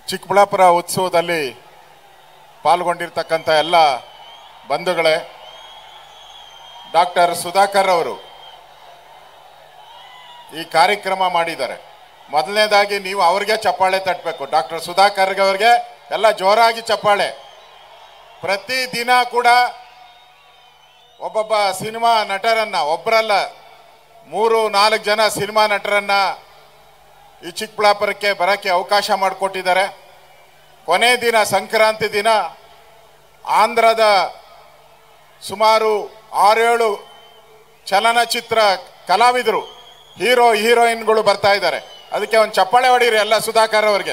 ಚಿಕ್ಕಬಳ್ಳಾಪುರ ಉತ್ಸವದಲ್ಲಿ ಪಾಲ್ಗೊಂಡಿರ್ತಕ್ಕಂಥ ಎಲ್ಲ ಬಂಧುಗಳೇ ಡಾಕ್ಟರ್ ಸುಧಾಕರ್ ಅವರು ಈ ಕಾರ್ಯಕ್ರಮ ಮಾಡಿದ್ದಾರೆ ಮೊದಲನೇದಾಗಿ ನೀವು ಅವ್ರಿಗೆ ಚಪ್ಪಾಳೆ ತಟ್ಟಬೇಕು ಡಾಕ್ಟರ್ ಸುಧಾಕರ್ ಅವರಿಗೆ ಎಲ್ಲ ಜೋರಾಗಿ ಚಪ್ಪಾಳೆ ಪ್ರತಿ ದಿನ ಕೂಡ ಒಬ್ಬೊಬ್ಬ ಸಿನಿಮಾ ನಟರನ್ನ ಒಬ್ಬರಲ್ಲ ಮೂರು ನಾಲ್ಕು ಜನ ಸಿನಿಮಾ ನಟರನ್ನ ಈ ಚಿಕ್ಕಬಳ್ಳಾಪುರಕ್ಕೆ ಬರೋಕ್ಕೆ ಅವಕಾಶ ಮಾಡಿಕೊಟ್ಟಿದ್ದಾರೆ ಕೊನೆ ದಿನ ಸಂಕ್ರಾಂತಿ ದಿನ ಆಂಧ್ರದ ಸುಮಾರು ಆರೇಳು ಚಲನಚಿತ್ರ ಕಲಾವಿದರು ಹೀರೋ ಹೀರೋಯಿನ್ಗಳು ಬರ್ತಾ ಇದ್ದಾರೆ ಅದಕ್ಕೆ ಒಂದು ಚಪ್ಪಾಳೆ ಹೊಡೀರಿ ಎಲ್ಲ ಸುಧಾಕರ್ ಅವ್ರಿಗೆ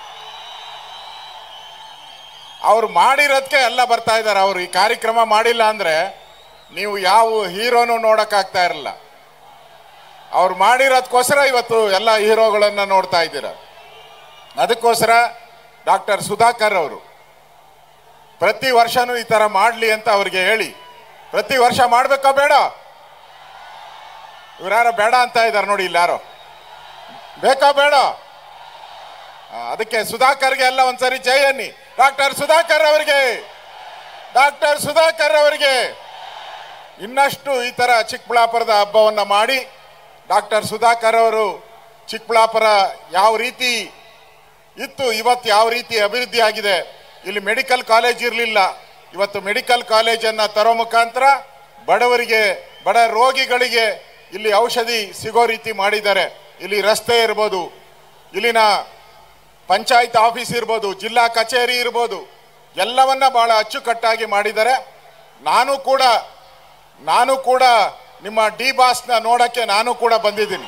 ಅವ್ರು ಮಾಡಿರೋದಕ್ಕೆ ಎಲ್ಲ ಬರ್ತಾ ಇದ್ದಾರೆ ಅವ್ರು ಈ ಕಾರ್ಯಕ್ರಮ ಮಾಡಿಲ್ಲ ಅಂದ್ರೆ ನೀವು ಯಾವ ಹೀರೋನು ನೋಡಕ್ಕಾಗ್ತಾ ಇರಲ್ಲ ಅವ್ರು ಮಾಡಿರೋದಕ್ಕೋಸ್ಕರ ಇವತ್ತು ಎಲ್ಲ ಹೀರೋಗಳನ್ನ ನೋಡ್ತಾ ಇದ್ದೀರ ಅದಕ್ಕೋಸ್ಕರ ಡಾಕ್ಟರ್ ಸುಧಾಕರ್ ಅವರು ಪ್ರತಿ ವರ್ಷನೂ ಈ ತರ ಮಾಡಲಿ ಅಂತ ಅವ್ರಿಗೆ ಹೇಳಿ ಪ್ರತಿ ವರ್ಷ ಮಾಡ್ಬೇಕಾ ಬೇಡ ಇವ್ರ್ಯಾರೋ ಬೇಡ ಅಂತ ಇದ್ದಾರೆ ನೋಡಿ ಇಲ್ಲಿ ಯಾರೋ ಬೇಕಾ ಬೇಡ ಆ, ಅದಕ್ಕೆ ಸುಧಾಕರ್ಗೆ ಎಲ್ಲ ಒಂದ್ಸರಿ ಜೈ ಅನ್ನಿ ಡಾಕ್ಟರ್ ಸುಧಾಕರ್ ಅವರಿಗೆ ಡಾಕ್ಟರ್ ಸುಧಾಕರ್ ಅವರಿಗೆ ಇನ್ನಷ್ಟು ಈ ತರ ಚಿಕ್ಕಬಳ್ಳಾಪುರದ ಹಬ್ಬವನ್ನ ಮಾಡಿ ಡಾಕ್ಟರ್ ಸುಧಾಕರ್ ಅವರು ಚಿಕ್ಕಬಳ್ಳಾಪುರ ಯಾವ ರೀತಿ ಇತ್ತು ಇವತ್ತು ಯಾವ ರೀತಿ ಅಭಿವೃದ್ಧಿ ಆಗಿದೆ ಇಲ್ಲಿ ಮೆಡಿಕಲ್ ಕಾಲೇಜ್ ಇರಲಿಲ್ಲ ಇವತ್ತು ಮೆಡಿಕಲ್ ಕಾಲೇಜನ್ನು ತರೋ ಮುಖಾಂತರ ಬಡವರಿಗೆ ಬಡ ರೋಗಿಗಳಿಗೆ ಇಲ್ಲಿ ಔಷಧಿ ಸಿಗೋ ರೀತಿ ಮಾಡಿದ್ದಾರೆ ಇಲ್ಲಿ ರಸ್ತೆ ಇರ್ಬೋದು ಇಲ್ಲಿನ ಪಂಚಾಯತ್ ಆಫೀಸ್ ಇರ್ಬೋದು ಜಿಲ್ಲಾ ಕಚೇರಿ ಇರ್ಬೋದು ಎಲ್ಲವನ್ನ ಬಹಳ ಅಚ್ಚುಕಟ್ಟಾಗಿ ಮಾಡಿದ್ದಾರೆ ನಾನು ಕೂಡ ನಾನು ಕೂಡ ನಿಮ್ಮ ಡಿ ಬಾಸ್ನ ನೋಡಕ್ಕೆ ನಾನು ಕೂಡ ಬಂದಿದ್ದೀನಿ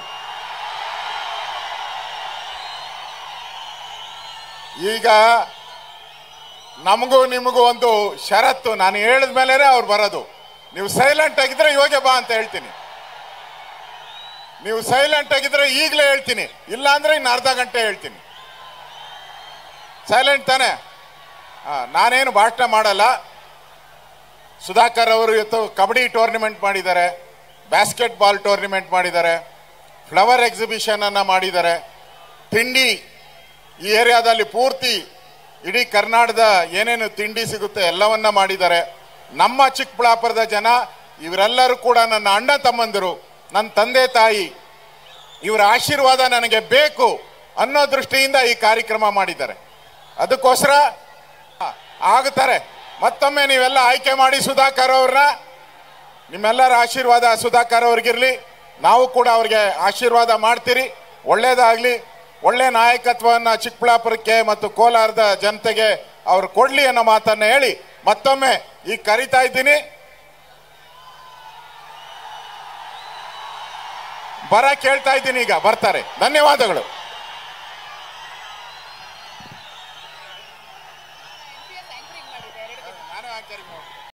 ಈಗ ನಮಗೂ ನಿಮಗೂ ಒಂದು ಷರತ್ತು ನಾನು ಹೇಳಿದ ಮೇಲೆ ಅವ್ರು ಬರೋದು ನೀವು ಸೈಲೆಂಟ್ ಆಗಿದ್ರೆ ಇವಾಗೆ ಬಾ ಅಂತ ಹೇಳ್ತೀನಿ ನೀವು ಸೈಲೆಂಟ್ ಆಗಿದ್ರೆ ಈಗಲೇ ಹೇಳ್ತೀನಿ ಇಲ್ಲ ಅಂದ್ರೆ ಇನ್ನು ಅರ್ಧ ಗಂಟೆ ಹೇಳ್ತೀನಿ ಸೈಲೆಂಟ್ ತಾನೆ ಹಾ ನಾನೇನು ಭಾಷಣ ಮಾಡಲ್ಲ ಸುಧಾಕರ್ ಅವರು ಇವತ್ತು ಕಬಡ್ಡಿ ಟೂರ್ನಿಮೆಂಟ್ ಮಾಡಿದ್ದಾರೆ ಬ್ಯಾಸ್ಕೆಟ್ ಬಾಲ್ ಟೂರ್ನಿಮೆಂಟ್ ಮಾಡಿದ್ದಾರೆ ಫ್ಲವರ್ ಎಕ್ಸಿಬಿಷನ್ ಅನ್ನ ಮಾಡಿದ್ದಾರೆ ತಿಂಡಿ ಈ ಏರಿಯಾದಲ್ಲಿ ಪೂರ್ತಿ ಇಡೀ ಕರ್ನಾಟಕದ ಏನೇನು ತಿಂಡಿ ಸಿಗುತ್ತೆ ಎಲ್ಲವನ್ನ ಮಾಡಿದ್ದಾರೆ ನಮ್ಮ ಚಿಕ್ಕಬಳ್ಳಾಪುರದ ಜನ ಇವರೆಲ್ಲರೂ ಕೂಡ ನನ್ನ ಅಣ್ಣ ತಮ್ಮಂದಿರು ನನ್ನ ತಂದೆ ತಾಯಿ ಇವರ ಆಶೀರ್ವಾದ ನನಗೆ ಬೇಕು ಅನ್ನೋ ದೃಷ್ಟಿಯಿಂದ ಈ ಕಾರ್ಯಕ್ರಮ ಮಾಡಿದ್ದಾರೆ ಅದಕ್ಕೋಸ್ಕರ ಆ, ಆಗುತ್ತಾರೆ ಮತ್ತೊಮ್ಮೆ ನೀವೆಲ್ಲ ಆಯ್ಕೆ ಮಾಡಿ ಸುಧಾಕರ್ ಅವ್ರನ್ನ ನಿಮ್ಮೆಲ್ಲರ ಆಶೀರ್ವಾದ ಸುಧಾಕರ್ ಅವ್ರಿಗಿರ್ಲಿ ನಾವು ಕೂಡ ಅವ್ರಿಗೆ ಆಶೀರ್ವಾದ ಮಾಡ್ತೀರಿ ಒಳ್ಳೇದಾಗ್ಲಿ ಒಳ್ಳೆ ನಾಯಕತ್ವವನ್ನ ಚಿಕ್ಕಬಳ್ಳಾಪುರಕ್ಕೆ ಮತ್ತು ಕೋಲಾರದ ಜನತೆಗೆ ಅವ್ರು ಕೊಡ್ಲಿ ಅನ್ನೋ ಮಾತನ್ನ ಹೇಳಿ ಮತ್ತೊಮ್ಮೆ ಈಗ ಕರಿತಾ ಇದ್ದೀನಿ ಬರ ಕೇಳ್ತಾ ಇದ್ದೀನಿ ಈಗ ಬರ್ತಾರೆ ಧನ್ಯವಾದಗಳು ಆಂಕರಿಂಗ್ ಮಾಡಿದೆ ಎರಡು ದಿನ ನಾನು anchoring ಮಾಡ್ತೀನಿ.